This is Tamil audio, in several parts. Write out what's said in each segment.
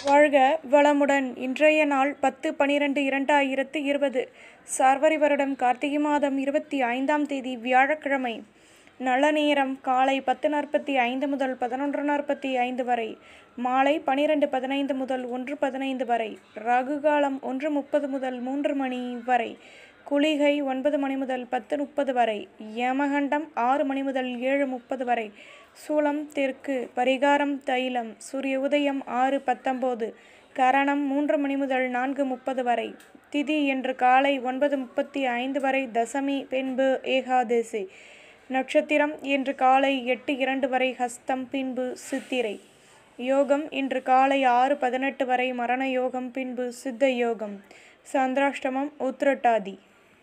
வாழ்க வளமுடன் இன்றைய நாள் பத்து பனிரெண்டு இரண்டாயிரத்து இருபது சார்வரி வருடம் கார்த்திகை மாதம் இருபத்தி ஐந்தாம் தேதி வியாழக்கிழமை நல்ல நேரம் காலை பத்து நாற்பத்தி ஐந்து முதல் பதினொன்று நாற்பத்தி ஐந்து வரை மாலை பனிரெண்டு பதினைந்து முதல் ஒன்று பதினைந்து வரை ராகு காலம் ஒன்று முப்பது முதல் மூன்று மணி வரை குளிகை ஒன்பது மணி முதல் பத்து முப்பது வரை யமகண்டம் ஆறு மணி முதல் ஏழு முப்பது வரை சூலம் தெற்கு பரிகாரம் தைலம் சூரிய உதயம் ஆறு பத்தொம்போது கரணம் மூன்று மணி முதல் நான்கு முப்பது வரை திதி இன்று காலை ஒன்பது முப்பத்தி ஐந்து வரை தசமி பின்பு ஏகாதசி நட்சத்திரம் இன்று காலை எட்டு இரண்டு வரை ஹஸ்தம் பின்பு சித்திரை யோகம் இன்று காலை ஆறு பதினெட்டு வரை மரண யோகம் பின்பு சித்த யோகம் சந்திராஷ்டமம் உத்திரட்டாதி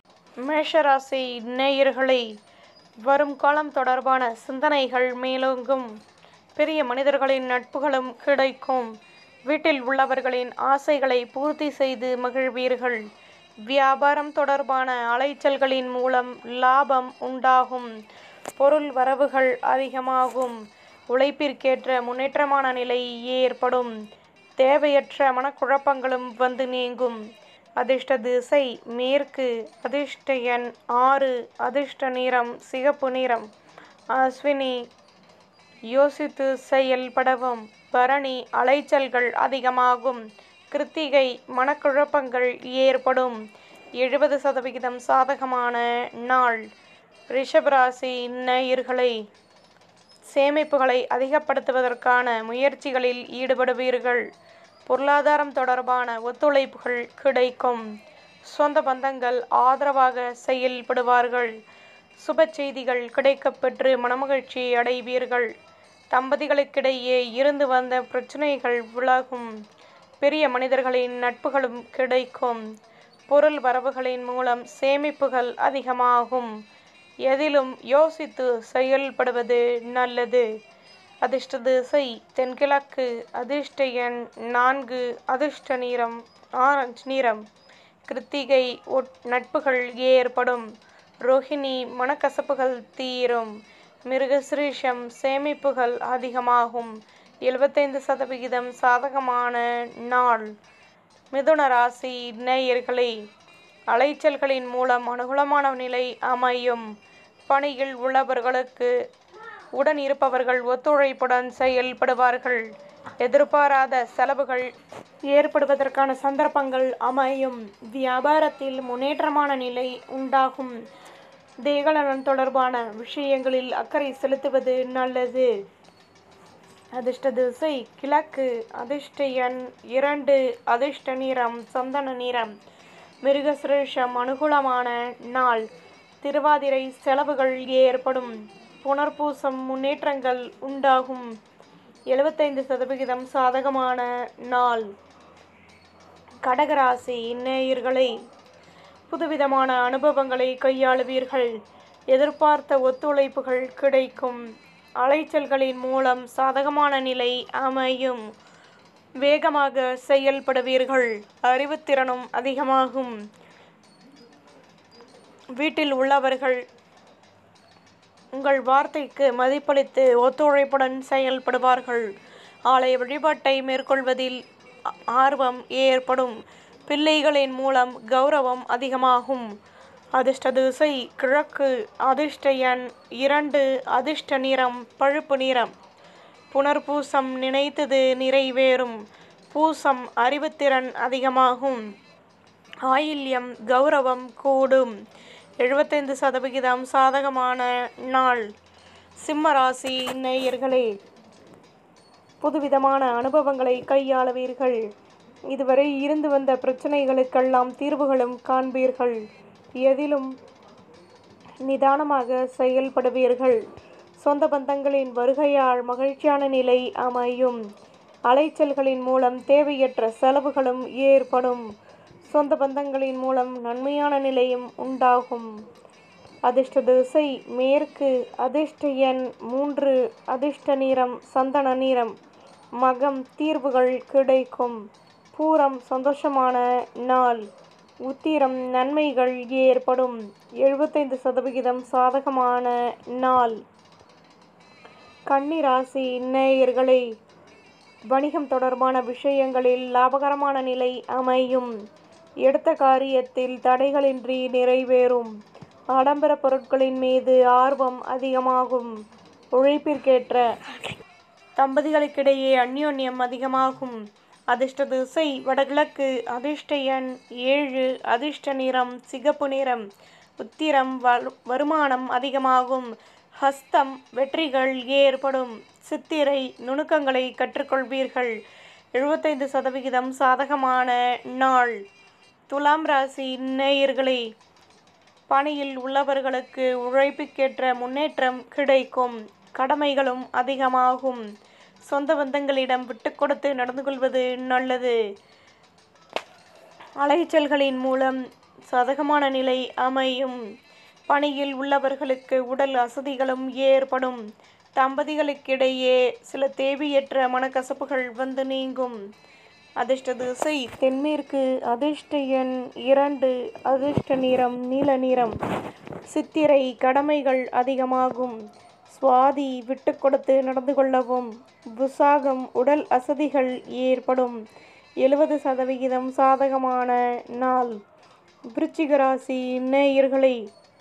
மேஷராசி நேயர்களை வரும் காலம் தொடர்பான சிந்தனைகள் மேலோங்கும் பெரிய மனிதர்களின் நட்புகளும் கிடைக்கும் வீட்டில் உள்ளவர்களின் ஆசைகளை பூர்த்தி செய்து மகிழ்வீர்கள் வியாபாரம் தொடர்பான அலைச்சல்களின் மூலம் லாபம் உண்டாகும் பொருள் வரவுகள் அதிகமாகும் உழைப்பிற்கேற்ற முன்னேற்றமான நிலை ஏற்படும் தேவையற்ற மனக்குழப்பங்களும் வந்து நீங்கும் அதிர்ஷ்ட திசை மேற்கு அதிர்ஷ்ட எண் ஆறு அதிர்ஷ்ட நிறம் சிகப்பு நிறம் அஸ்வினி யோசித்து செயல்படவும் பரணி அலைச்சல்கள் அதிகமாகும் கிருத்திகை மனக்குழப்பங்கள் ஏற்படும் எழுபது சதவிகிதம் சாதகமான நாள் ரிஷபராசி நேயர்களை சேமிப்புகளை அதிகப்படுத்துவதற்கான முயற்சிகளில் ஈடுபடுவீர்கள் பொருளாதாரம் தொடர்பான ஒத்துழைப்புகள் கிடைக்கும் சொந்த பந்தங்கள் ஆதரவாக செயல்படுவார்கள் சுப செய்திகள் கிடைக்கப்பெற்று மனமகிழ்ச்சி அடைவீர்கள் தம்பதிகளுக்கிடையே இருந்து வந்த பிரச்சனைகள் விலகும் பெரிய மனிதர்களின் நட்புகளும் கிடைக்கும் பொருள் வரவுகளின் மூலம் சேமிப்புகள் அதிகமாகும் எதிலும் யோசித்து செயல்படுவது நல்லது அதிர்ஷ்ட திசை தென்கிழக்கு அதிர்ஷ்ட எண் நான்கு அதிர்ஷ்ட நிறம் ஆரஞ்சு நிறம் கிருத்திகை ஒட் நட்புகள் ஏற்படும் ரோஹிணி மனக்கசப்புகள் தீரும் மிருகசிரீஷம் சேமிப்புகள் அதிகமாகும் எழுபத்தைந்து சதவிகிதம் சாதகமான நாள் மிதுன ராசி நேயர்களே அலைச்சல்களின் மூலம் அனுகூலமான நிலை அமையும் பணியில் உள்ளவர்களுக்கு உடன் இருப்பவர்கள் ஒத்துழைப்புடன் செயல்படுவார்கள் எதிர்பாராத செலவுகள் ஏற்படுவதற்கான சந்தர்ப்பங்கள் அமையும் வியாபாரத்தில் முன்னேற்றமான நிலை உண்டாகும் தேகநலன் தொடர்பான விஷயங்களில் அக்கறை செலுத்துவது நல்லது அதிர்ஷ்ட திசை கிழக்கு அதிர்ஷ்ட எண் இரண்டு அதிர்ஷ்ட நிறம் சந்தன நிறம் மிருகசிரேஷம் அனுகூலமான நாள் திருவாதிரை செலவுகள் ஏற்படும் புனர்பூசம் முன்னேற்றங்கள் உண்டாகும் எழுபத்தைந்து சதவிகிதம் சாதகமான நாள் கடகராசி நேயர்களை புதுவிதமான அனுபவங்களை கையாளுவீர்கள் எதிர்பார்த்த ஒத்துழைப்புகள் கிடைக்கும் அலைச்சல்களின் மூலம் சாதகமான நிலை அமையும் வேகமாக செயல்படுவீர்கள் அறிவுத்திறனும் அதிகமாகும் வீட்டில் உள்ளவர்கள் உங்கள் வார்த்தைக்கு மதிப்பளித்து ஒத்துழைப்புடன் செயல்படுவார்கள் ஆலய வழிபாட்டை மேற்கொள்வதில் ஆர்வம் ஏற்படும் பிள்ளைகளின் மூலம் கௌரவம் அதிகமாகும் அதிர்ஷ்ட திசை கிழக்கு அதிர்ஷ்ட எண் இரண்டு அதிர்ஷ்ட நிறம் பழுப்பு நிறம் புனர்பூசம் நினைத்தது நிறைவேறும் பூசம் அறிவுத்திறன் அதிகமாகும் ஆயில்யம் கௌரவம் கூடும் எழுபத்தைந்து சதவிகிதம் சாதகமான நாள் சிம்ம ராசி நேயர்களே புதுவிதமான அனுபவங்களை கையாளுவீர்கள் இதுவரை இருந்து வந்த பிரச்சனைகளுக்கெல்லாம் தீர்வுகளும் காண்பீர்கள் எதிலும் நிதானமாக செயல்படுவீர்கள் சொந்த பந்தங்களின் வருகையால் மகிழ்ச்சியான நிலை அமையும் அலைச்சல்களின் மூலம் தேவையற்ற செலவுகளும் ஏற்படும் சொந்த பந்தங்களின் மூலம் நன்மையான நிலையும் உண்டாகும் அதிர்ஷ்ட திசை மேற்கு அதிர்ஷ்ட எண் மூன்று அதிர்ஷ்ட நிறம் சந்தன நிறம் மகம் தீர்வுகள் கிடைக்கும் பூரம் சந்தோஷமான நாள் உத்திரம் நன்மைகள் ஏற்படும் எழுபத்தைந்து சதவிகிதம் சாதகமான நாள் கன்னிராசி நேயர்களே வணிகம் தொடர்பான விஷயங்களில் லாபகரமான நிலை அமையும் எடுத்த காரியத்தில் தடைகளின்றி நிறைவேறும் ஆடம்பர பொருட்களின் மீது ஆர்வம் அதிகமாகும் உழைப்பிற்கேற்ற தம்பதிகளுக்கிடையே அந்யோன்யம் அதிகமாகும் அதிர்ஷ்ட திசை வடகிழக்கு அதிர்ஷ்ட எண் ஏழு அதிர்ஷ்ட நிறம் சிகப்பு நிறம் உத்திரம் வரு- வருமானம் அதிகமாகும் ஹஸ்தம் வெற்றிகள் ஏற்படும் சித்திரை நுணுக்கங்களை கற்றுக்கொள்வீர்கள் எழுபத்தைந்து சதவிகிதம் சாதகமான நாள் துலாம் ராசி நேயர்களே பணியில் உள்ளவர்களுக்கு உழைப்புக்கேற்ற முன்னேற்றம் கிடைக்கும் கடமைகளும் அதிகமாகும் சொந்த பந்தங்களிடம் விட்டு கொடுத்து நடந்து கொள்வது நல்லது அலைச்சல்களின் மூலம் சாதகமான நிலை அமையும் பணியில் உள்ளவர்களுக்கு உடல் அசதிகளும் ஏற்படும் தம்பதிகளுக்கிடையே சில தேவையற்ற மனக்கசப்புகள் வந்து நீங்கும் அதிர்ஷ்ட திசை தென்மேற்கு அதிர்ஷ்ட எண் இரண்டு அதிர்ஷ்ட நிறம் நீல நிறம் சித்திரை கடமைகள் அதிகமாகும் சுவாதி விட்டு கொடுத்து நடந்து கொள்ளவும் விசாகம் உடல் அசதிகள் ஏற்படும் எழுபது சதவிகிதம் சாதகமான நாள் விருச்சிக ராசி நேயர்களை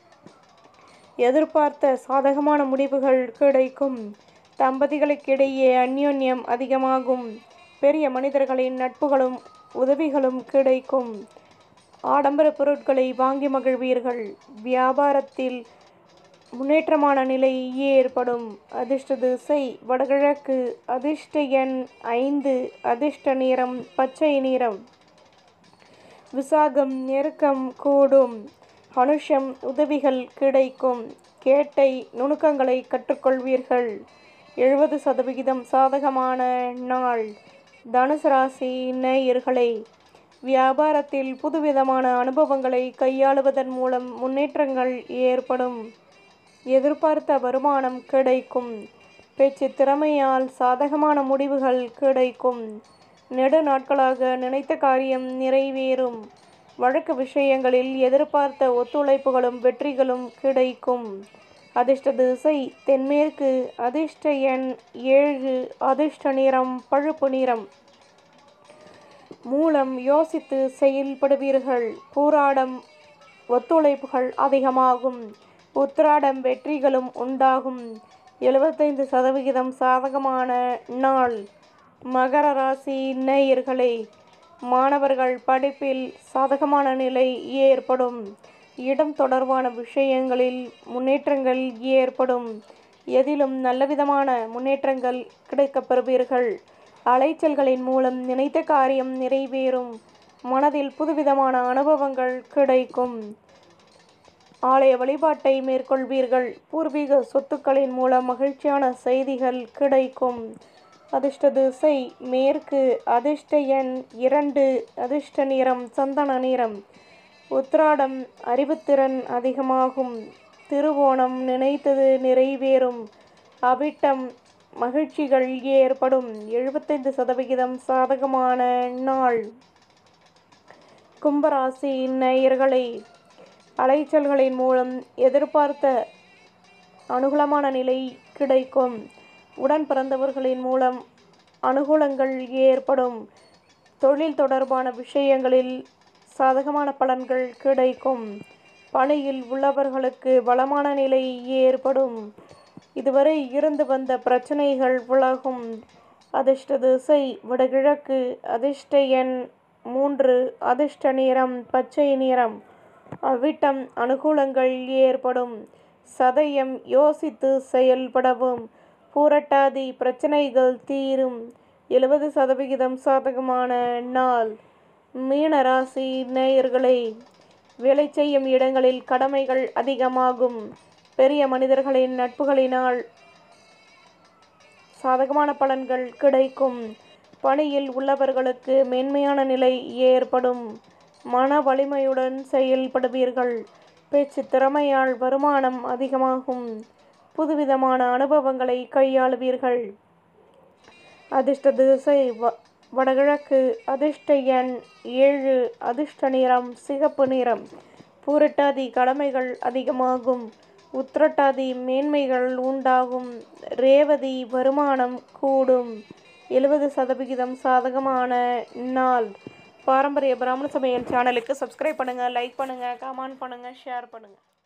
எதிர்பார்த்த சாதகமான முடிவுகள் கிடைக்கும் தம்பதிகளுக்கிடையே அந்யோன்யம் அதிகமாகும் பெரிய மனிதர்களின் நட்புகளும் உதவிகளும் கிடைக்கும் ஆடம்பர பொருட்களை வாங்கி மகிழ்வீர்கள் வியாபாரத்தில் முன்னேற்றமான நிலை ஏற்படும் அதிர்ஷ்ட திசை வடகிழக்கு அதிர்ஷ்ட எண் ஐந்து அதிர்ஷ்ட நிறம் பச்சை நிறம் விசாகம் நெருக்கம் கூடும் அனுஷம் உதவிகள் கிடைக்கும் கேட்டை நுணுக்கங்களை கற்றுக்கொள்வீர்கள் எழுபது சதவிகிதம் சாதகமான நாள் தனுசு ராசி நேயர்களே வியாபாரத்தில் புதுவிதமான அனுபவங்களை கையாளுவதன் மூலம் முன்னேற்றங்கள் ஏற்படும் எதிர்பார்த்த வருமானம் கிடைக்கும் பேச்சு திறமையால் சாதகமான முடிவுகள் கிடைக்கும் நெடு நாட்களாக நினைத்த காரியம் நிறைவேறும் வழக்கு விஷயங்களில் எதிர்பார்த்த ஒத்துழைப்புகளும் வெற்றிகளும் கிடைக்கும் அதிர்ஷ்ட திசை தென்மேற்கு அதிர்ஷ்ட எண் ஏழு அதிர்ஷ்ட நிறம் பழுப்பு நிறம் மூலம் யோசித்து செயல்படுவீர்கள் பூராடம் ஒத்துழைப்புகள் அதிகமாகும் உத்திராடம் வெற்றிகளும் உண்டாகும் எழுபத்தைந்து சதவிகிதம் சாதகமான நாள் மகர ராசி நேயர்களே மாணவர்கள் படிப்பில் சாதகமான நிலை ஏற்படும் இடம் தொடர்பான விஷயங்களில் முன்னேற்றங்கள் ஏற்படும் எதிலும் நல்லவிதமான முன்னேற்றங்கள் கிடைக்கப் பெறுவீர்கள் அலைச்சல்களின் மூலம் நினைத்த காரியம் நிறைவேறும் மனதில் புதுவிதமான அனுபவங்கள் கிடைக்கும் ஆலய வழிபாட்டை மேற்கொள்வீர்கள் பூர்வீக சொத்துக்களின் மூலம் மகிழ்ச்சியான செய்திகள் கிடைக்கும் அதிர்ஷ்ட திசை மேற்கு அதிர்ஷ்ட எண் இரண்டு அதிர்ஷ்ட நிறம் சந்தன நிறம் உத்ராடம் அறிவுத்திறன் அதிகமாகும் திருவோணம் நினைத்தது நிறைவேறும் அவிட்டம் மகிழ்ச்சிகள் ஏற்படும் எழுபத்தைந்து சதவிகிதம் சாதகமான நாள் கும்பராசி நேயர்களே அலைச்சல்களின் மூலம் எதிர்பார்த்த அனுகூலமான நிலை கிடைக்கும் உடன் பிறந்தவர்களின் மூலம் அனுகூலங்கள் ஏற்படும் தொழில் தொடர்பான விஷயங்களில் சாதகமான பலன்கள் கிடைக்கும் பணியில் உள்ளவர்களுக்கு வளமான நிலை ஏற்படும் இதுவரை இருந்து வந்த பிரச்சனைகள் விலகும் அதிர்ஷ்ட திசை வடகிழக்கு அதிர்ஷ்ட எண் மூன்று அதிர்ஷ்ட நிறம் பச்சை நிறம் அவ்விட்டம் அனுகூலங்கள் ஏற்படும் சதயம் யோசித்து செயல்படவும் பூரட்டாதி பிரச்சனைகள் தீரும் எழுபது சதவிகிதம் சாதகமான நாள் மீன ராசி நேயர்களே வேலை செய்யும் இடங்களில் கடமைகள் அதிகமாகும் பெரிய மனிதர்களின் நட்புகளினால் சாதகமான பலன்கள் கிடைக்கும் பணியில் உள்ளவர்களுக்கு மேன்மையான நிலை ஏற்படும் மன வலிமையுடன் செயல்படுவீர்கள் பேச்சு திறமையால் வருமானம் அதிகமாகும் புதுவிதமான அனுபவங்களை கையாளுவீர்கள் அதிர்ஷ்ட திசை வ வடகிழக்கு அதிர்ஷ்ட எண் ஏழு அதிர்ஷ்ட நிறம் சிகப்பு நிறம் பூரட்டாதி கடமைகள் அதிகமாகும் உத்திரட்டாதி மேன்மைகள் உண்டாகும் ரேவதி வருமானம் கூடும் எழுபது சதவிகிதம் சாதகமான நாள் பாரம்பரிய பிராமண சமையல் சேனலுக்கு சப்ஸ்கிரைப் பண்ணுங்கள் லைக் பண்ணுங்கள் கமெண்ட் பண்ணுங்கள் ஷேர் பண்ணுங்கள்